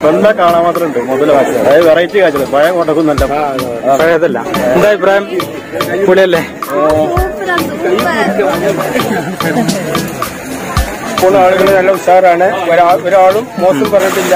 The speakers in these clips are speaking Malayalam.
നല്ല കാണാൻ മാത്രം ഉണ്ട് മുതല കാഴ്ച അതായത് വെറൈറ്റി കാഴ്ച പഴയ കോട്ടക്കൊന്നല്ല പഴയതല്ല എന്താ അഭിപ്രായം പൊളിയല്ലേ ഇപ്പോൾ ആളുകൾ നല്ല ഉഷാറാണ് ഒരാ- ഒരാളും മോശം പറഞ്ഞിട്ടില്ല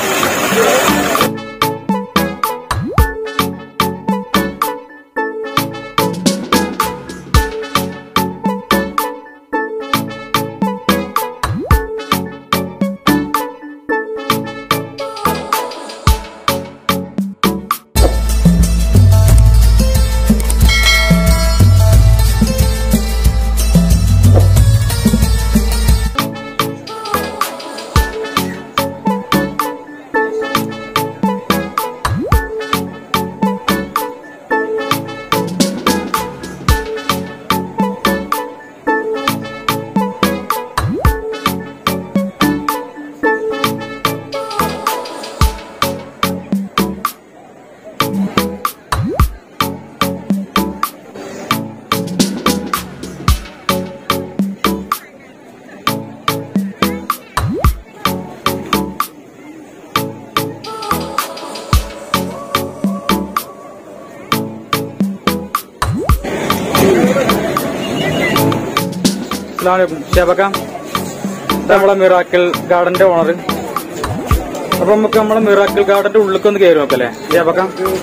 ഷേബക്ക നമ്മളെ മിറാക്കിൾ ഗാർഡന്റെ ഓണർ അപ്പൊ നമുക്ക് നമ്മളെ മിറാക്കിൾ ഗാർഡന്റെ ഉള്ളിലേക്ക് ഒന്ന് കയറി നോക്കല്ലേ ഷേബക്ക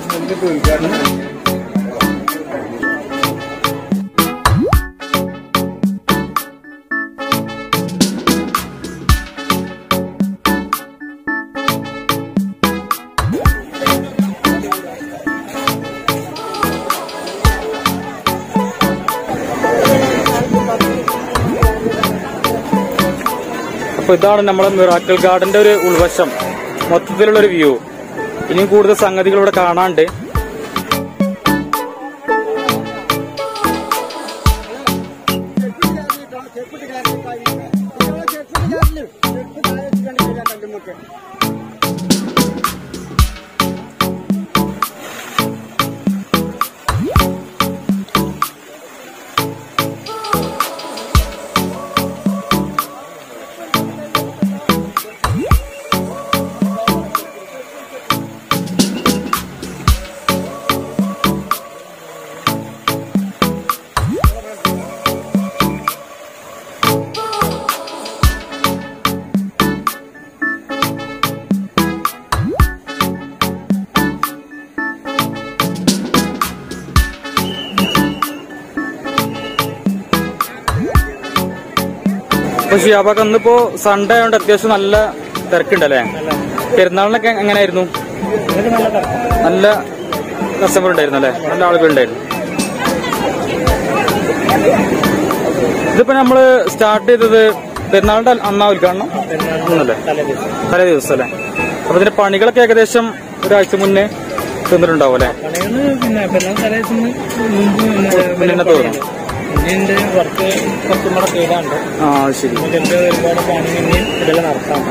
അപ്പൊ ഇതാണ് നമ്മളെ മിറാക്കിൾ ഗാർഡന്റെ ഒരു ഉൾവശം മൊത്തത്തിലുള്ള ഒരു വ്യൂ ഇനിയും കൂടുതൽ സംഗതികൾ ഇവിടെ കാണാണ്ട് അപ്പൊ ഷിയാബാക്ക് ഇന്നിപ്പോ സൺഡേ ആയതുകൊണ്ട് അത്യാവശ്യം നല്ല തിരക്കുണ്ടല്ലേ പെരുന്നാളിനൊക്കെ എങ്ങനെയായിരുന്നു നല്ല കസ്റ്റമർ ഉണ്ടായിരുന്നു അല്ലേ നല്ല ആളുകൾ ഉണ്ടായിരുന്നു ഇതിപ്പോ നമ്മള് സ്റ്റാർട്ട് ചെയ്തത് പെരുന്നാളിന്റെ അന്നാ ഉദ്ഘാടനം അല്ലേ തലേ ദിവസം അല്ലേ അപ്പൊ ഇതിന്റെ പണികളൊക്കെ ഏകദേശം ഒരാഴ്ച മുന്നേ തീർന്നിട്ടുണ്ടാവും അല്ലേ പിന്നെ പെരുന്നാൾ തലേദിവസം മുമ്പ് മുന്നേ തോന്നുന്നു ഇതിന്റെ വർക്ക് കുറച്ചും കൂടെ ചെയ്താണ്ട് ആ അത് ശരി ഇതിന്റെ ഒരുപാട് പണി ഇനി ഇതെല്ലാം നടത്താം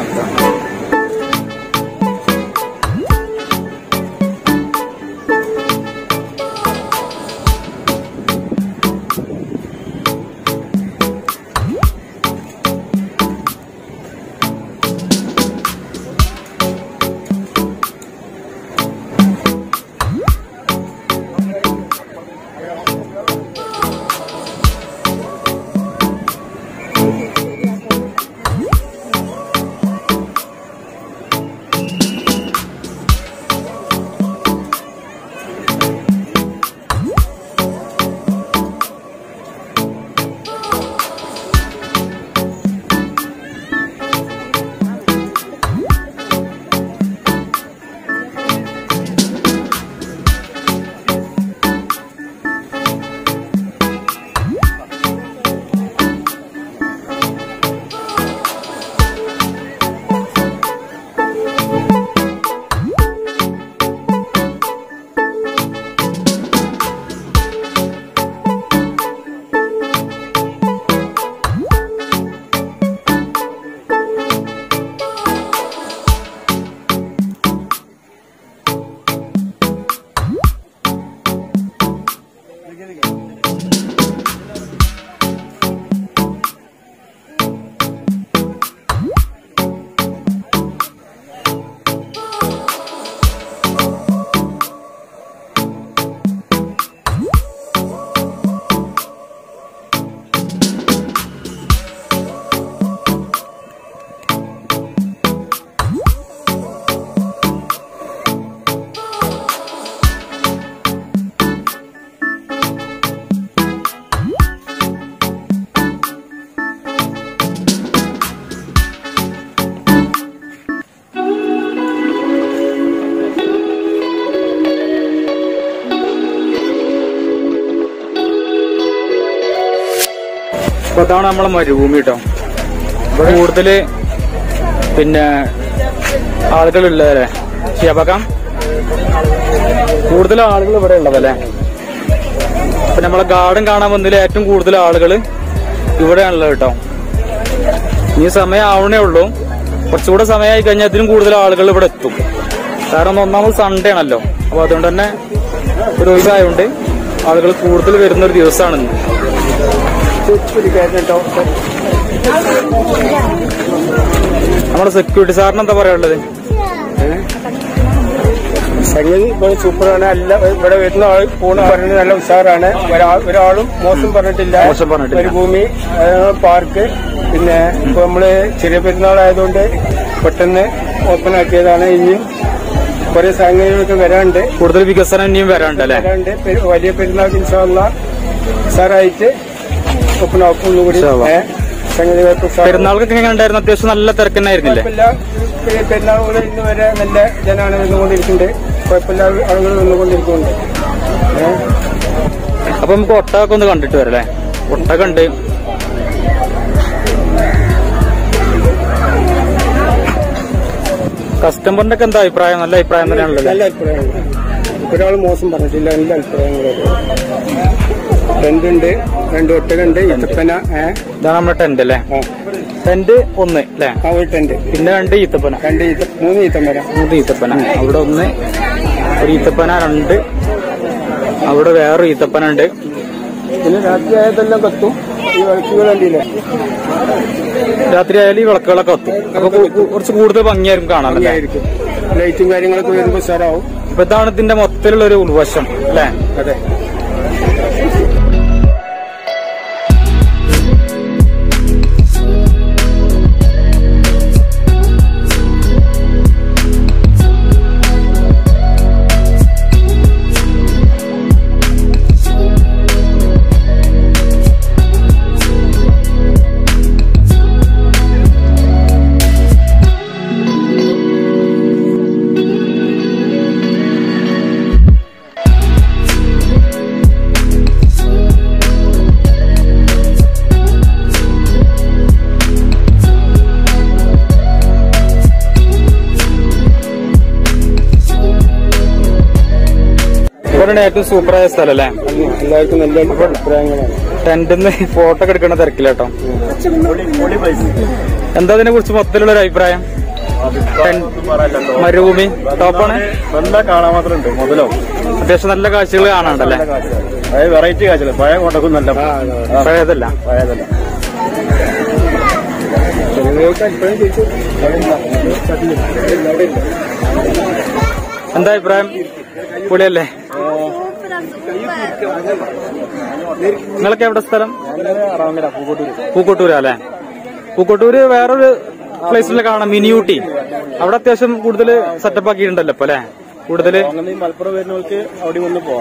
അപ്പൊ അതാണ് നമ്മളെ മരുഭൂമി കേട്ടോ ഇവിടെ കൂടുതല് പിന്നെ ആളുകളുള്ളതല്ലേ ഷിയാബാക്കാം കൂടുതൽ ആളുകൾ ഇവിടെ ഉള്ളതല്ലേ അപ്പൊ നമ്മളെ ഗാർഡൻ കാണാൻ വന്നതിൽ ഏറ്റവും കൂടുതൽ ആളുകൾ ഇവിടെയാണല്ലോ കേട്ടോ ഇനി സമയം ആവണേ ഉള്ളൂ കുറച്ചുകൂടെ സമയമായി കഴിഞ്ഞാൽ അതിനും കൂടുതൽ ആളുകൾ ഇവിടെ എത്തും കാരണം ഒന്നാമത് സൺഡേ ആണല്ലോ അപ്പൊ അതുകൊണ്ട് തന്നെ ഒരു ഒഴിവായതുകൊണ്ട് ആളുകൾ കൂടുതൽ വരുന്ന ഒരു ദിവസമാണ് ഇന്ന് നമ്മുടെ സെക്യൂരിറ്റി സാറിന് എന്താ പറയാനുള്ളത് സംഗതി ഇവിടെ സൂപ്പറാണ് അല്ല ഇവിടെ വരുന്ന ആൾ പോണ് പറഞ്ഞത് നല്ല ഉഷാറാണ് ഒരാ- ഒരാളും മോശം പറഞ്ഞിട്ടില്ല മോശം പറഞ്ഞിട്ടില്ല. ഒരു ഭൂമി അതായത് പാർക്ക് പിന്നെ ഇപ്പൊ നമ്മള് ചെറിയ പെരുന്നാളായതുകൊണ്ട് പെട്ടെന്ന് ഓപ്പൺ ആക്കിയതാണ് ഇനിയും കുറെ സംഗതികളൊക്കെ വരാണ്ട് കൂടുതൽ വികസനം ഇനിയും വരാണ്ടല്ലേ വരാണ്ട് പെ- വലിയ പെരുന്നാൾക്ക് ഇൻഷാള്ള ഉഷാറായിട്ട് ഓപ്പൺ ആക്കും ഒന്നുകൂടി ഇൻഷാ അള്ളാ. ഏ, സംഗതികൾക്ക് ഉഷാർ പെരുന്നാൾക്കൊക്കെ എങ്ങനെ ഉണ്ടായിരുന്നു അത്യാവശ്യം നല്ല തിരക്കന്നായിരുന്നില്ലേ കുഴപ്പമില്ല ഈ പെരുന്നാൾ മുതൽ ഇന്ന് വരെ നല്ല ജനാണ് വന്നുകൊണ്ടിരിക്കുന്നുണ്ട് കുഴപ്പമില്ല ആളുകൾ വന്നുകൊണ്ടിരിക്കുന്നുണ്ട് ഏഹ് അപ്പൊ നമുക്ക് ഒട്ടകമൊക്കെ ഒന്ന് കണ്ടിട്ട് വരല്ലേ ഒട്ടകം ഉണ്ട് കസ്റ്റമറിന്റെ ഒക്കെ എന്താ അഭിപ്രായം നല്ല അഭിപ്രായം തന്നെയാണല്ലോ നല്ല അഭിപ്രായങ്ങൾ ഒരാൾ മോശം പറഞ്ഞിട്ടില്ല നല്ല അഭിപ്രായങ്ങളുണ്ട് ടെന്റ് ഉണ്ട് രണ്ട് ഒട്ടകുണ്ട് ഈത്തപ്പന ഏഹ് ഇതാണ് നമ്മുടെ ടെന്റ് അല്ലേ ആ ടെന്റ് ഒന്ന് അല്ലേ ആ ഒരു ടെന്റ് പിന്നെ രണ്ട് ഈത്തപ്പന രണ്ട് ഈത്ത മൂന്ന് ഈത്തമ്പന മൂന്ന് ഈത്തപ്പന അവിടെ ഒന്ന് ഒരു ഈത്തപ്പന രണ്ട് അവിടെ വേറൊരു ഈത്തപ്പന ഉണ്ട് പിന്നെ രാത്രി ആയതെല്ലാം കത്തും ഈ വിളക്കുകൾ കണ്ടില്ലേ രാത്രി ആയാലും ഈ വിളക്കുകളൊക്കെ കത്തും അപ്പൊ കു- കു- കുറച്ച് കൂടുതൽ ഭംഗിയായിരിക്കും കാണാനല്ലേ ആയിരിക്കും ലൈറ്റും കാര്യങ്ങളൊക്കെ വരുമ്പോൾ ഉഷാറാവും അപ്പൊ ഇതാണ് ഇതിന്റെ മൊത്തത്തിലുള്ള ഒരു ഉൾവശം അല്ലേ അതെ ഇവിടെയാണ് ഏറ്റവും സൂപ്പറായ സ്ഥലം അല്ലേ എല്ലാവർക്കും നല്ല അഭിപ്രായങ്ങളാണ് ടെന്റിന്ന് ഫോട്ടോ ഒക്കെ എടുക്കണ തിരക്കില്ല കേട്ടോ എന്താ അതിനെ കുറിച്ച് മൊത്തത്തിലുള്ള ഒരു അഭിപ്രായം ടെൻ- മരുഭൂമി ടോപ്പാണ് നല്ല കാണാൻ മാത്രമുണ്ട് മുതലോ അത്യാവശ്യം നല്ല കാഴ്ചകൾ കാണാണ്ടല്ലേ അതായത് വെറൈറ്റി കാഴ്ചകൾ പഴയ കോട്ടക്കും നല്ല പഴയതല്ല പഴയതല്ല എന്താ അഭിപ്രായം പൊളിയല്ലേ നിങ്ങളൊക്കെ എവിടെ സ്ഥലം പൂക്കോട്ടൂര് അല്ലേ പൂക്കോട്ടൂര് വേറൊരു പ്ലേസിൽ കാണാം മിനി ഊട്ടി അവിടെ അത്യാവശ്യം കൂടുതൽ സെറ്റപ്പ് ആക്കിയിട്ടുണ്ടല്ലോ ഇപ്പൊ അല്ലെ കൂടുതല് മലപ്പുറം വരുന്നവർക്ക് അവിടെ വന്ന് പോവാം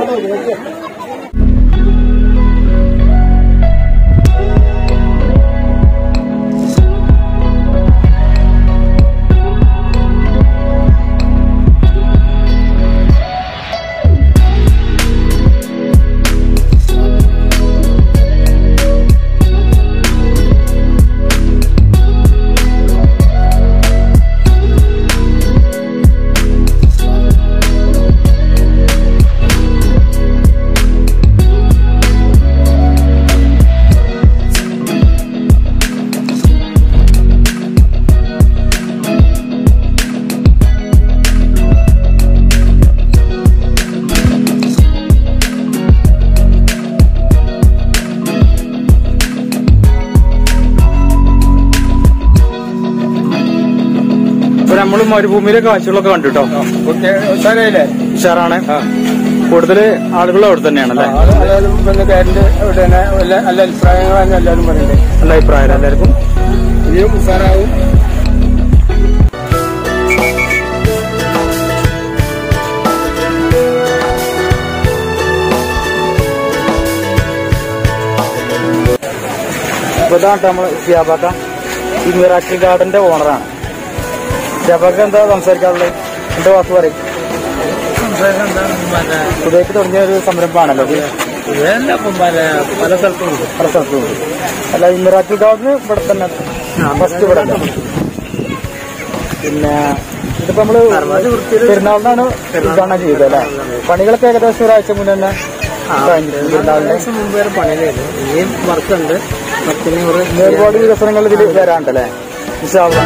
ഇപ്പൊ നമ്മള് മരുഭൂമിയിലെ കാഴ്ചകളൊക്കെ കണ്ടു കേട്ടോ ഓക്കെ ഉഷാറായില്ലേ ഉഷാറാണ് കൂടുതൽ ആളുകൾ അവിടെ തന്നെയാണല്ലേ അതായത് പിന്നെ കാരന്റ് അവിടെ തന്നെ നല്ല നല്ല അഭിപ്രായങ്ങളാണ് എല്ലാവരും പറയുന്നത് നല്ല അഭിപ്രായം എല്ലാവർക്കും ഇനിയും ഉഷാറാവും ഇപ്പൊ ഇതാണ് നമ്മള് ഷിയാബാക്ക ഈ മിറാക്കിൾ ഗാർഡന്റെ ഓണറാണ് ഷിയാബാക്ക എന്താ സംസാരിക്കാറുള്ളത് എന്റെ വാക്ക് പറയും പുതിയതായിട്ട് തുടങ്ങിയ ഒരു സംരംഭമാണല്ലോ ഇത് ഇതല്ല ഇപ്പം പല പല സ്ഥലത്തും ഉണ്ട് പല സ്ഥലത്തും ഉണ്ട് അല്ല ഈ മിറാക്കിൾ ഗാർഡന് ഇവിടെ തന്നെ ഫസ്റ്റ് ഇവിടെ തന്നെ. പിന്നെ ഇതിപ്പോ നമ്മള് പെരുന്നാളിനാണ് ഉദ്ഘാടനം ചെയ്തത് അല്ലേ പണികളൊക്കെ ഏകദേശം ഒരാഴ്ച മുന്നേ തന്നെ കഴിഞ്ഞിട്ടുണ്ട് പെരുന്നാളിന് ദിവസം മുമ്പ് വരെ പണിയിലായിരുന്നു ഇനിയും വർക്കുണ്ട് വർക്കിന് ഒരു ഇനി ഒരുപാട് വികസനങ്ങൾ ഇതിൽ വരാണ്ടല്ലേ ഇൻഷാല്ലാ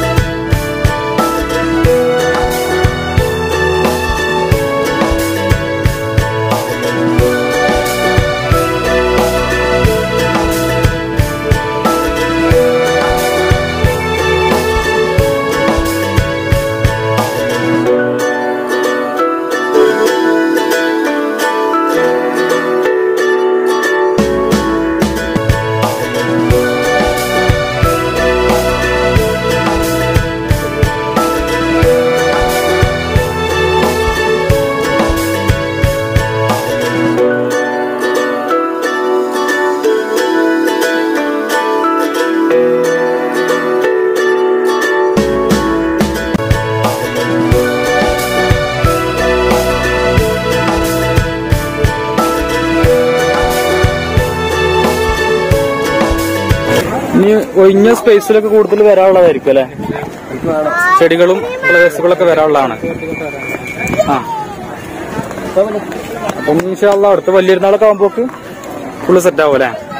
ഇനി ഒഴിഞ്ഞ സ്പേസിലൊക്കെ കൂടുതൽ വരാനുള്ളതായിരിക്കും അല്ലെ ചെടികളും പ്രദേശങ്ങളൊക്കെ വരാനുള്ളതാണ് ആ അപ്പം ഇൻഷാല്ല അടുത്ത വലിയ നാളൊക്കെ ആകുമ്പോക്ക് ഫുള്ള് സെറ്റ് ആവും അല്ലേ